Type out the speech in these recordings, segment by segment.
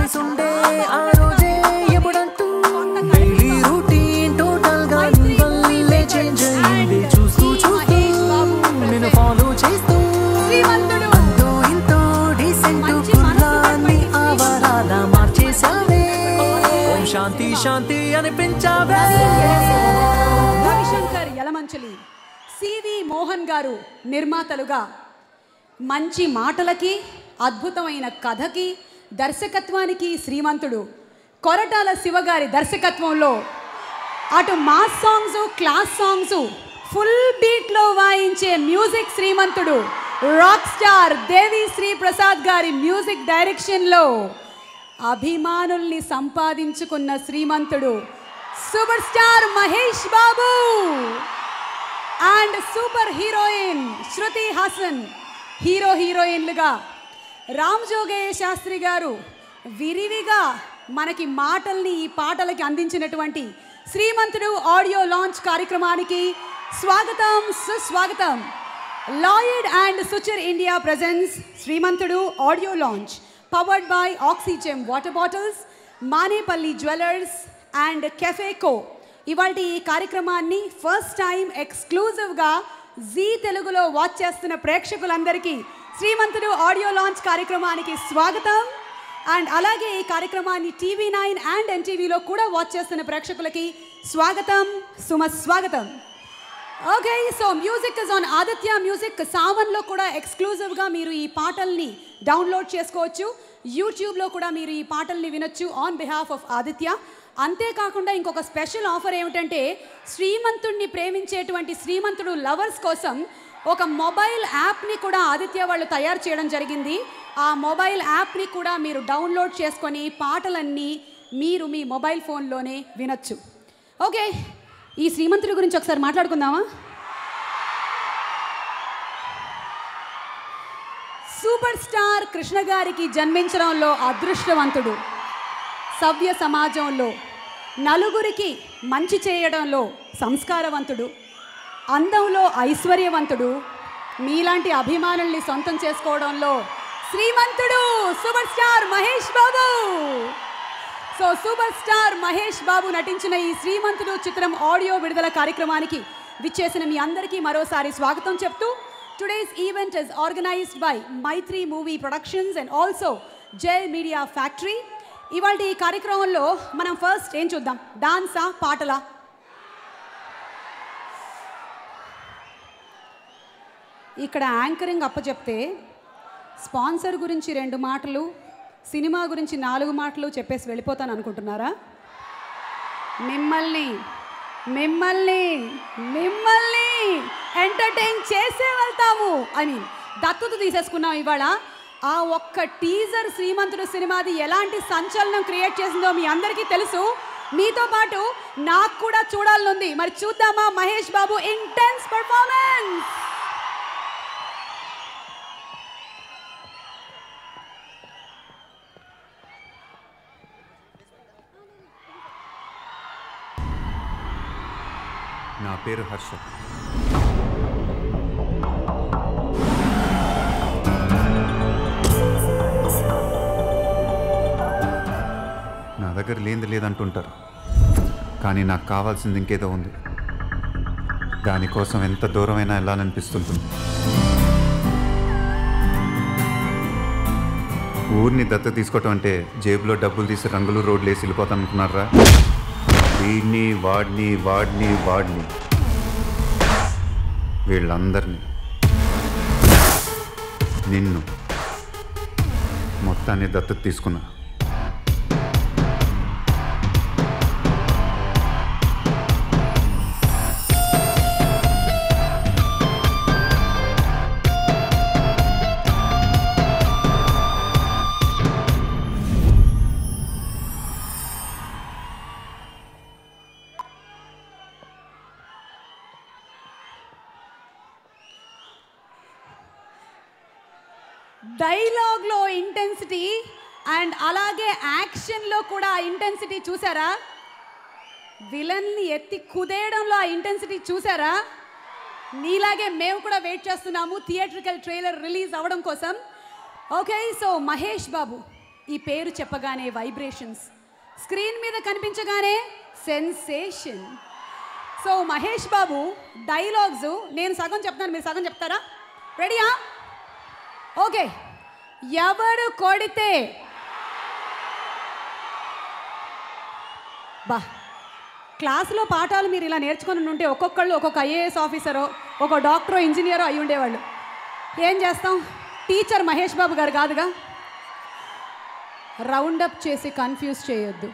Practice ఉండే ఆ రోజే ఎప్పుడంటూ డైలీ రూటీన్ టోటల్ గా నీ వల్లే చేంజ్ అయింది చూస్తూ చూస్తూ నేను ఫాలో చేస్తూ అంతో ఇంతో డీసెంట్ కుర్రాన్ని ఆవరాల మార్చేసావే ఓం శాంతి శాంతి అనిపించావే రవిశంకర్ యలమంచలి సివి మోహన్ గారు నిర్మాతలుగా మంచి మాటలకి అద్భుతమైన కథకి దర్శకత్వానికి శ్రీమంతుడు కొరటాల శివగారి దర్శకత్వంలో అటు mass songs class songs full బీట్లో వాయించే music Srimanthudu rock star Devi Sri Prasad గారి మ్యూజిక్ డైరెక్షన్లో అభిమానుల్ని సంపాదించుకున్న Srimanthudu super star Mahesh Babu and super heroine Shruti Haasan hero హీరోయిన్లుగా రామ్ జోగయ్య శాస్త్రి గారు విరివిగా మనకి మాటల్ని ఈ పాటలకి అందించినటువంటి శ్రీమంతుడు ఆడియో లాంచ్ కార్యక్రమానికి స్వాగతం సుస్వాగతం Lloyd and Suchir India presents Srimanthudu audio launch powered by Oxygem water bottles Manepally jewellers and cafe కో ఇవాళ ఈ కార్యక్రమాన్ని ఫస్ట్ టైం ఎక్స్క్లూజివ్గా జీ తెలుగులో వాచ్ చేస్తున్న ప్రేక్షకులందరికీ శ్రీమంతుడు ఆడియో లాంచ్ కార్యక్రమానికి స్వాగతం అండ్ అలాగే ఈ కార్యక్రమాన్ని టీవీ నైన్ అండ్ ఎన్టీవీలో కూడా వాచ్ చేస్తున్న ప్రేక్షకులకి స్వాగతం సుమ స్వాగతం okay so music is on Aditya music సావన్లో కూడా ఎక్స్క్లూజివ్గా మీరు ఈ పాటల్ని డౌన్లోడ్ చేసుకోవచ్చు యూట్యూబ్లో కూడా మీరు ఈ పాటల్ని వినొచ్చు ఆన్ బిహాఫ్ ఆఫ్ ఆదిత్య అంతేకాకుండా ఇంకొక స్పెషల్ ఆఫర్ ఏమిటంటే శ్రీమంతుడిని ప్రేమించేటువంటి శ్రీమంతుడు లవర్స్ కోసం ఒక మొబైల్ యాప్ని కూడా ఆదిత్య వాళ్ళు తయారు చేయడం జరిగింది ఆ మొబైల్ యాప్ని కూడా మీరు డౌన్లోడ్ చేసుకొని పాటలన్నీ మీరు మీ మొబైల్ ఫోన్లోనే వినొచ్చు ఓకే ఈ శ్రీమంతుడి గురించి ఒకసారి మాట్లాడుకుందామా సూపర్ స్టార్ కృష్ణ గారికి జన్మించడంలో అదృష్టవంతుడు సభ్య సమాజంలో నలుగురికి మంచి చేయడంలో సంస్కారవంతుడు అందంలో ఐశ్వర్యవంతుడు మీలాంటి అభిమానుల్ని సొంతం చేసుకోవడంలో Srimanthudu super star Mahesh Babu so super star Mahesh Babu నటించిన ఈ శ్రీమంతుడు చిత్రం ఆడియో విడుదల కార్యక్రమానికి విచ్చేసిన మీ అందరికీ మరోసారి స్వాగతం చెప్తూ today's event is organised by Mythri movie productions and also Jai media factory ఇవాళ ఈ కార్యక్రమంలో మనం ఫస్ట్ ఏం చూద్దాం డాన్సా పాటలా ఇక్కడ యాంకరింగ్ అప్పచెప్తే స్పాన్సర్ గురించి రెండు మాటలు సినిమా గురించి నాలుగు మాటలు చెప్పేసి వెళ్ళిపోతాను అనుకుంటున్నారా మిమ్మల్ని మిమ్మల్ని మిమ్మల్ని ఎంటర్టైన్ చేసే వెళ్తాము ఐ మీన్ దత్తత తీసేసుకున్నాం ఇవాళ ఆ ఒక్క టీజర్ శ్రీమంతుడు సినిమాది ఎలాంటి సంచలనం క్రియేట్ చేసిందో మీ అందరికీ తెలుసు మీతో పాటు నాకు కూడా చూడాలనుంది మరి చూద్దామా మహేష్ బాబు ఇంటెన్స్ పర్ఫార్మెన్స్ నా పేరు హర్ష నా దగ్గర లేనిది లేదంటుంటారు కానీ నాకు కావాల్సింది ఇంకేదో ఉంది దానికోసం ఎంత దూరమైనా వెళ్ళాలనిపిస్తుంటుంది ఊరిని దత్త తీసుకోవటం అంటే జేబులో డబ్బులు తీసి రంగులు రోడ్లు వేసి వెళ్ళిపోతాను అనుకున్నారా వీడిని వాడిని వాడిని వాడిని వీళ్ళందరినీ నిన్ను మొత్తాన్ని దత్తత తీసుకున్నా డైలాగ్లో ఇంటెన్సిటీ అండ్ అలాగే యాక్షన్లో కూడా ఆ ఇంటెన్సిటీ చూసారా విలన్ని ఎత్తి కుదేయడంలో ఆ ఇంటెన్సిటీ చూసారా నీలాగే మేము కూడా వెయిట్ చేస్తున్నాము థియేట్రికల్ ట్రైలర్ రిలీజ్ అవ్వడం కోసం ఓకే సో మహేష్ బాబు ఈ పేరు చెప్పగానే వైబ్రేషన్స్ స్క్రీన్ మీద కనిపించగానే sensation so Mahesh Babu dialogues నేను సగం చెప్తాను మీరు సగం చెప్తారా రెడీయా ఓకే ఎవడు కొడితే బా క్లాసులో పాఠాలు మీరు ఇలా నేర్చుకొని ఉంటే ఒక్కొక్కళ్ళు ఒక్కొక్క ఐఏఎస్ ఆఫీసరో ఒక డాక్టరో ఇంజనీరో అయి ఉండేవాళ్ళు ఏం చేస్తాం టీచర్ మహేష్ బాబు గారు కాదుగా రౌండప్ చేసి కన్ఫ్యూజ్ చేయొద్దు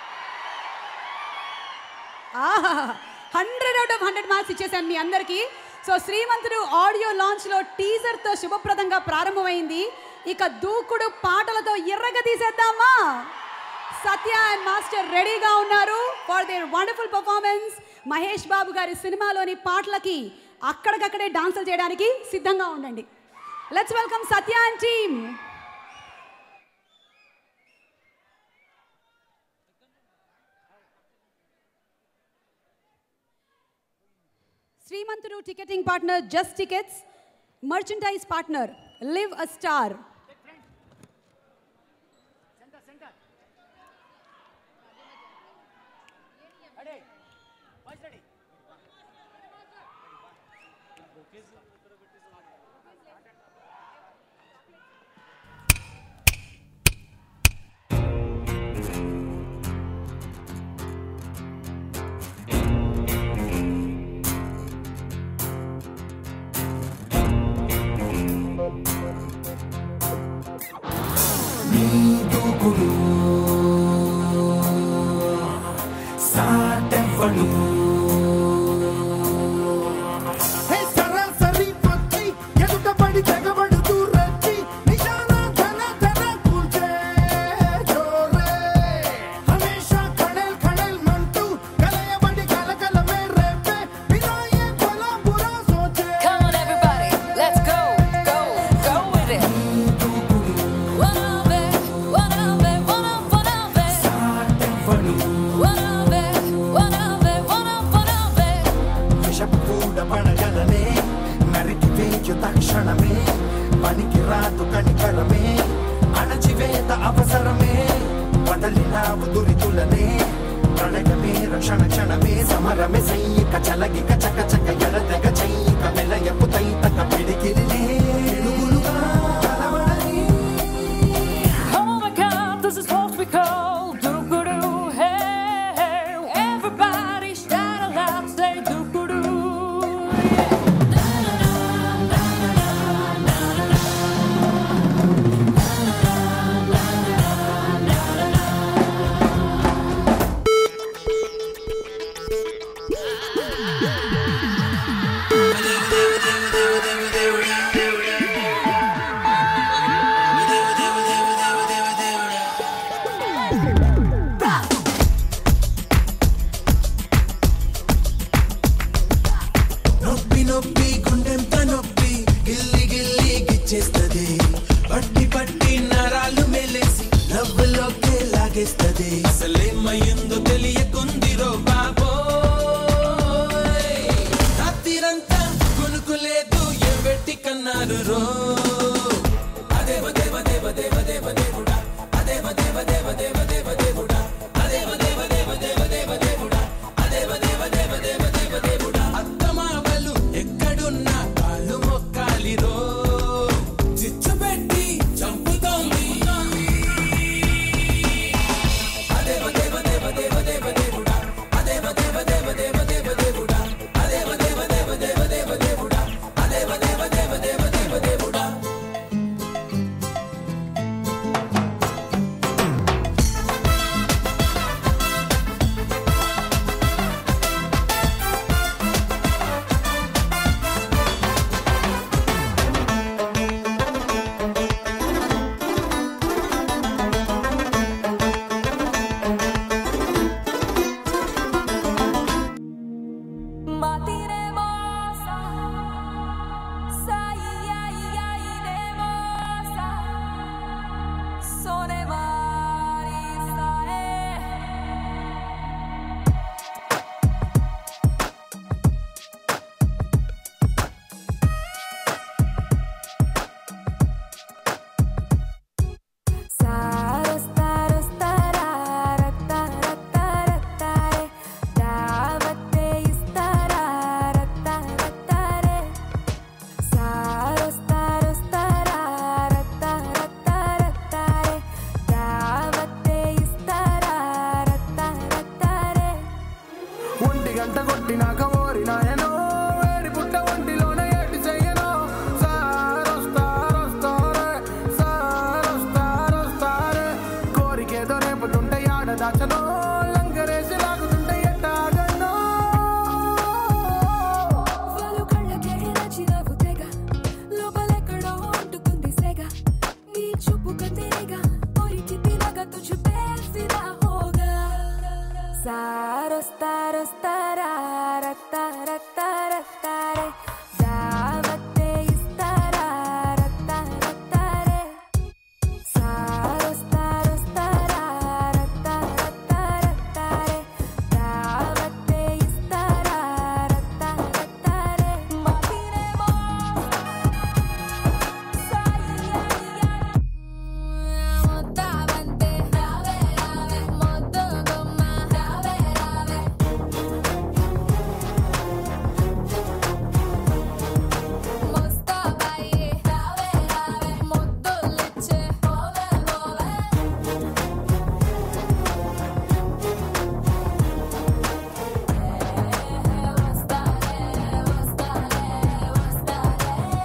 ఆహా hundred out of hundred marks ఇచ్చేసాను మీ అందరికీ సో శ్రీమంతుడు ఆడియో లాంచ్లో టీజర్తో శుభప్రదంగా ప్రారంభమైంది ఇక దూకుడు పాటలతో ఎర్రగా తీసేద్దామా సత్య అండ్ మాస్టర్ రెడీగా ఉన్నారు for their wonderful performance Mahesh Babu గారి సినిమాలోని పాటలకి అక్కడికక్కడే డాన్సులు చేయడానికి సిద్ధంగా ఉండండి let's welcome Satya and team Srimanthudu ticketing partner just tickets merchandise partner live uh star Dookudu సాటెవ్వడు హే సరాసరి పట్టి ఎదుటపడి తెగబడుతూ రచ్చి నిశాన ధన ధన కూల్చే జోరే హమేషా ఖడల్ ఖడల్ మంటూ కలయబడి కలకలమే రేపే వినాయే భలా బురా సోచే Come on, everybody, let's go, go, go with it. One of it, one of it, one of, one of it. సాటెవ్వడు One of it, one of it, one of, one of it. విషపు కూడా పడగలనే నరికి వేయు తక్షణమే పనికి రాదు కనికరమే అణచివేత అవసరమే వదలినావు దురితులనే ప్రణయమే రక్షణ క్షణమే సమరమే సైనిక చలగిక చక చక ఎడతెగ చైనిక మెలయపు తైతక పిడికిలినే పిడుగులుగా కలవడని Oh my God, this is what we call doo-doo-doo. Hey, hey, everybody shout aloud, say doo-doo-doo. నొప్పి నొప్పి గుండెంత నొప్పి గిల్లి గిల్లి గిచ్చేస్తది పట్టి పట్టి నరాలు మెలేసి నవ్వులోకే లాగేస్తది అసలేమయ్యిందో తెలియకుందిరో బాబోయ్ రాత్రిరంతా కొనుక్కులేదు ఏ పెట్టి కన్నారు రో అదేవ దేవ దేవ దేవ దేవ దేవుడా అదేవ దేవ దేవ దేవ దేవ దేవుడా అదేవ దేవ దేవ దేవ దేవ దేవుడా అదేవ దేవ దేవ దేవ దేవ దేవుడా అత్తమావలు ఎక్కడున్నా కాళ్ళు మొక్కాలిరో చిచ్చు పెట్టి చంపుతోంది అదేవ దేవ దేవ దేవ దేవ దేవుడా అదేవ దేవ దేవ దేవ దేవ దేవుడా అదేవ దేవ దేవ దేవ దేవ దేవుడా అదేవ దేవ దేవ దేవ దేవ దేవుడా కొట్టినాక ఓరినాయనో వేడి పుట్ట ఒంటిలోన ఏటి చెయ్యనో సారొస్తారొస్తారే సారొస్తారొస్తారే కోరికేదో రేపుతుంటే ఆడ దాచనో లంగరేసి లాగుతుంటే ఎట్టాగనో వాళ్ళు కళ్ళకే నచ్చినవు తెగ లోపలెక్కడో అంటుకుంది సెగ నీ చూపు కందిరిగా పొరికి తినగా తుझ पे फिदा होगा సారొస్తారొస్తారా రత్తా రత్తా రత్తారే దావత్తే ఇస్తారా రత్తా రత్తారే సారొస్తారొస్తారా రత్తా రత్తా రత్తారే దావత్తే ఇస్తారా రత్తా రత్తారే మాటినేమో మొత్తావంతే రావే రావే మొద్దు గుమ్మ రావే రావే మస్తాబాయి రావే రావే ముద్దులిచ్చే పోవే పోవే వస్తాలే వస్తాలే వస్తాలే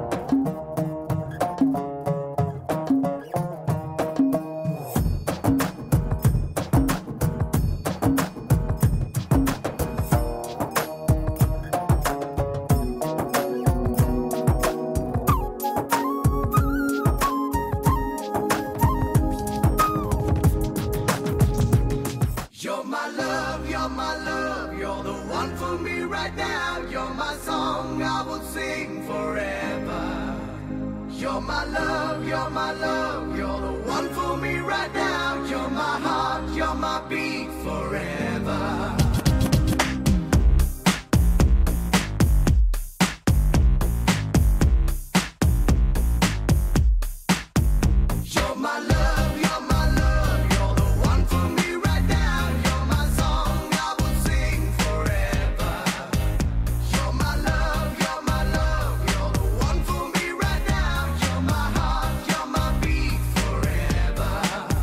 You're my love, you're my love, you're the one for me right now. You're my song, I will sing forever. You're my love, you're my love, you're the one for me right now. You're my heart, you're my beat forever. You're my love, you're my love, you're the one for me right now. You're my song, I will sing forever. You're my love, you're my love, you're the one for me right now. You're my heart, you're my beat forever.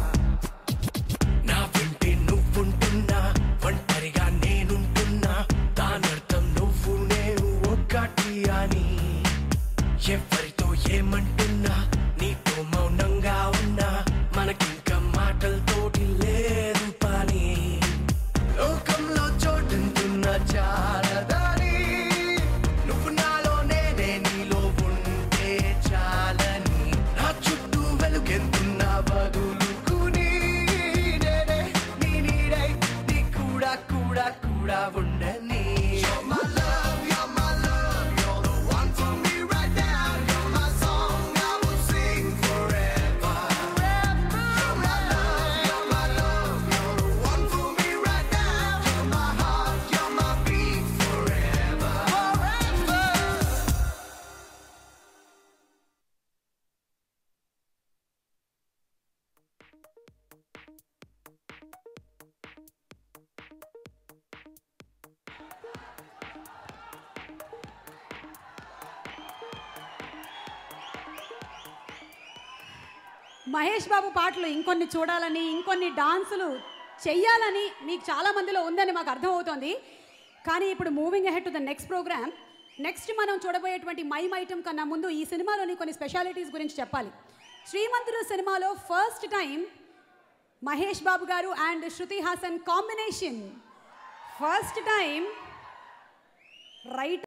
నా వెంటే నువ్వుంటున్నా ఒంటరిగా నేనుంటున్నా దానర్థం నువ్వు నేను ఒక్కటి అని ఎవరితో ఏమంటున్నా నీతో మౌనంగా ఉన్నా మనకింక మాటలతోటి లేదు పని లోకంలో చోటుంటున్నా చాలదని నువ్వు నాలో నేనే నీలో ఉంటే చాలని నా చుట్టూ వెలుగెంతున్నా వదులుకుని నేనే నీ నీడై నీ కూడా కూడా కూడా ఉండని You're my love, you're my love, you're the one for me right now. You're my song, I will sing forever. You're my love, you're my love, you're the one for me right now. You're my heart, you're my beat forever. Forever. Mahesh బాబు పాటలు ఇంకొన్ని చూడాలని ఇంకొన్ని డాన్సులు చెయ్యాలని మీకు చాలా మందిలో ఉందని మాకు అర్థమవుతోంది కానీ ఇప్పుడు moving ahead to the next programme next మనం చూడబోయేటువంటి మైమ్ ఐటమ్ కన్నా ముందు ఈ సినిమాలోని కొన్ని స్పెషాలిటీస్ గురించి చెప్పాలి శ్రీమంతుడు సినిమాలో ఫస్ట్ టైం మహేష్ బాబు గారు and Shruti Haasan combination first time right